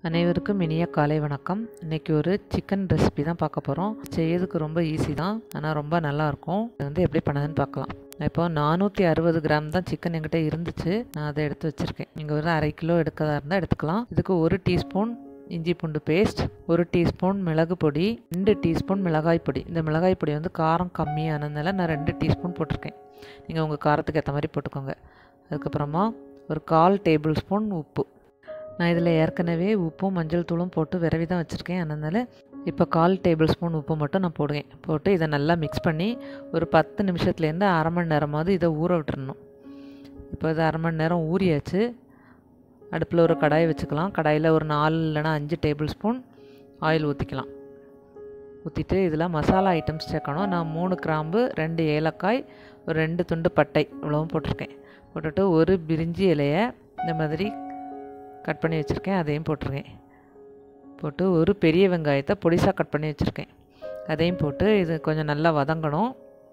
அனைவருக்கும் இனிய காலை வணக்கம் இன்றைக்கி ஒரு சிக்கன் ரெசிபி தான் பார்க்க போகிறோம் செய்யறதுக்கு ரொம்ப ஈஸி தான் ஆனால் ரொம்ப நல்லாயிருக்கும் இது வந்து எப்படி பண்ணதுன்னு பார்க்கலாம் இப்போ நானூற்றி அறுபது கிராம் தான் சிக்கன் என்கிட்ட இருந்துச்சு நான் அதை எடுத்து வச்சுருக்கேன் நீங்கள் ஒரு அரை கிலோ எடுக்கிறதா இருந்தால் எடுத்துக்கலாம் இதுக்கு ஒரு டீஸ்பூன் இஞ்சி பூண்டு பேஸ்ட் ஒரு டீஸ்பூன் மிளகு பொடி ரெண்டு டீஸ்பூன் மிளகாய் பொடி இந்த மிளகாய் பொடி வந்து காரம் கம்மியானதுனால நான் ரெண்டு டீஸ்பூன் போட்டிருக்கேன் நீங்கள் உங்கள் காரத்துக்கு ஏற்ற மாதிரி போட்டுக்கோங்க அதுக்கப்புறமா ஒரு கால் டேபிள் ஸ்பூன் உப்பு நான் இதில் ஏற்கனவே உப்பும் மஞ்சள் தூளும் போட்டு விரவி தான் வச்சுருக்கேன் அதனால் இப்போ கால் டேபிள் ஸ்பூன் உப்பு மட்டும் நான் போடுவேன் போட்டு இதை நல்லா மிக்ஸ் பண்ணி ஒரு பத்து நிமிஷத்துலேருந்து அரை மணி நேரமாவது இதை ஊற விட்டுறணும் இப்போ இது அரை மணி நேரம் ஊறியாச்சு அடுப்பில் ஒரு கடாய் வச்சுக்கலாம் கடாயில் ஒரு நாலு இல்லைனா அஞ்சு டேபிள் ஸ்பூன் ஆயில் ஊற்றிக்கலாம் ஊற்றிட்டு இதில் மசாலா ஐட்டம்ஸ் சேர்க்கணும் நான் மூணு கிராம்பு ரெண்டு ஏலக்காய் ஒரு ரெண்டு துண்டு பட்டை இவ்வளவும் போட்டிருக்கேன் போட்டுட்டு ஒரு பிரிஞ்சி இலையை இந்த மாதிரி கட் பண்ணி வச்சுருக்கேன் அதையும் போட்டிருக்கேன் போட்டு ஒரு பெரிய வெங்காயத்தை பொடிசாக கட் பண்ணி வச்சுருக்கேன் அதையும் போட்டு இது கொஞ்சம் நல்லா வதங்கணும்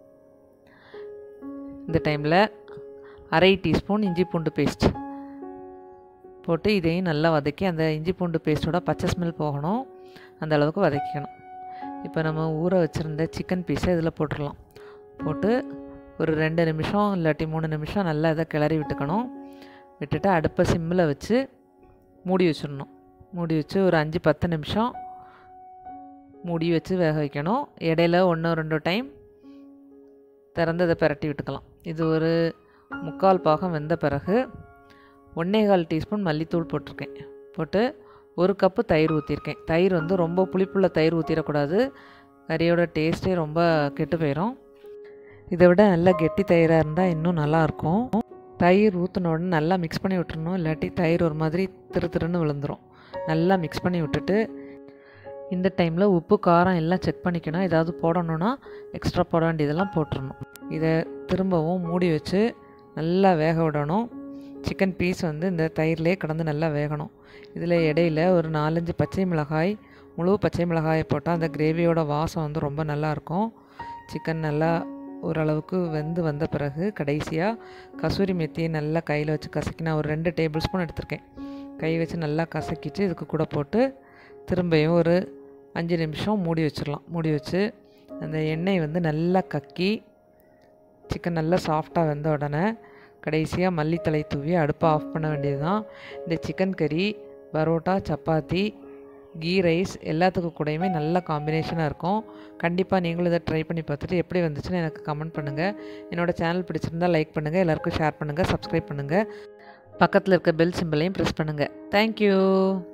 இந்த டைமில் அரை டீஸ்பூன் இஞ்சி பூண்டு பேஸ்ட் போட்டு இதையும் நல்லா வதக்கி அந்த இஞ்சி பூண்டு பேஸ்ட்டோட பச்சை ஸ்மெல் போகணும் அந்த அளவுக்கு வதக்கிக்கணும் இப்போ நம்ம ஊற வச்சுருந்த சிக்கன் பீஸை இதில் போட்டுடலாம் போட்டு ஒரு ரெண்டு நிமிஷம் இல்லாட்டி மூணு நிமிஷம் நல்லா இதை கிளறி விட்டுக்கணும் விட்டுட்டு அடுப்பை சிம்மில் வச்சு மூடி வச்சிடணும் மூடி வச்சு ஒரு அஞ்சு பத்து நிமிஷம் மூடி வச்சு வேக வைக்கணும் இடையில ஒன்று ரெண்டு டைம் திறந்ததை பிரட்டி விட்டுக்கலாம் இது ஒரு முக்கால் பாகம் வெந்த பிறகு ஒன்றே கால் டீஸ்பூன் மல்லித்தூள் போட்டிருக்கேன் போட்டு ஒரு கப்பு தயிர் ஊற்றிருக்கேன் தயிர் வந்து ரொம்ப புளிப்புள்ள தயிர் ஊற்றிடக்கூடாது கறியோட டேஸ்ட்டே ரொம்ப கெட்டு போயிடும் இதை விட நல்லா கெட்டி தயிராக இருந்தால் இன்னும் நல்லாயிருக்கும் தயிர் ஊற்றின உடனே நல்லா மிக்ஸ் பண்ணி விட்டுறணும் இல்லாட்டி தயிர் ஒரு மாதிரி திரு திருன்னு விழுந்துடும் நல்லா மிக்ஸ் பண்ணி விட்டுட்டு இந்த டைமில் உப்பு காரம் எல்லாம் செக் பண்ணிக்கணும் ஏதாவது போடணுன்னா எக்ஸ்ட்ரா போட வேண்டியதெல்லாம் போட்டுடணும் இதை திரும்பவும் மூடி வச்சு நல்லா வேக விடணும் சிக்கன் பீஸ் வந்து இந்த தயிர்லேயே கடந்து நல்லா வேகணும் இதில் இடையில ஒரு நாலஞ்சு பச்சை மிளகாய் முழு பச்சை மிளகாயை போட்டால் அந்த கிரேவியோட வாசம் வந்து ரொம்ப நல்லாயிருக்கும் சிக்கன் நல்லா ஓரளவுக்கு வெந்து வந்த பிறகு கடைசியாக கசூரி மெத்தியை நல்லா கையில் வச்சு கசக்கி நான் ஒரு ரெண்டு டேபிள் ஸ்பூன் எடுத்திருக்கேன் கை வச்சு நல்லா கசக்கிட்டு இதுக்கு கூட போட்டு திரும்பியும் ஒரு அஞ்சு நிமிஷம் மூடி வச்சிடலாம் மூடி வச்சு அந்த எண்ணெய் வந்து நல்லா கக்கி சிக்கன் நல்லா சாஃப்டாக வெந்த உடனே கடைசியாக மல்லித்தலை தூவி அடுப்பை ஆஃப் பண்ண வேண்டியது தான் இந்த சிக்கன் கறி பரோட்டா சப்பாத்தி கீ ரைஸ் எல்லாத்துக்கும் கூடயுமே நல்ல காம்பினேஷனாக இருக்கும் கண்டிப்பாக நீங்களும் இதை ட்ரை பண்ணி பார்த்துட்டு எப்படி வந்துச்சுன்னு எனக்கு கமெண்ட் பண்ணுங்கள் என்னோடய சேனல் பிடிச்சிருந்தால் லைக் பண்ணுங்கள் எல்லாருக்கும் ஷேர் பண்ணுங்கள் சப்ஸ்கிரைப் பண்ணுங்கள் பக்கத்தில் இருக்க பெல் சிம்பிளையும் ப்ரெஸ் பண்ணுங்கள் தேங்க்யூ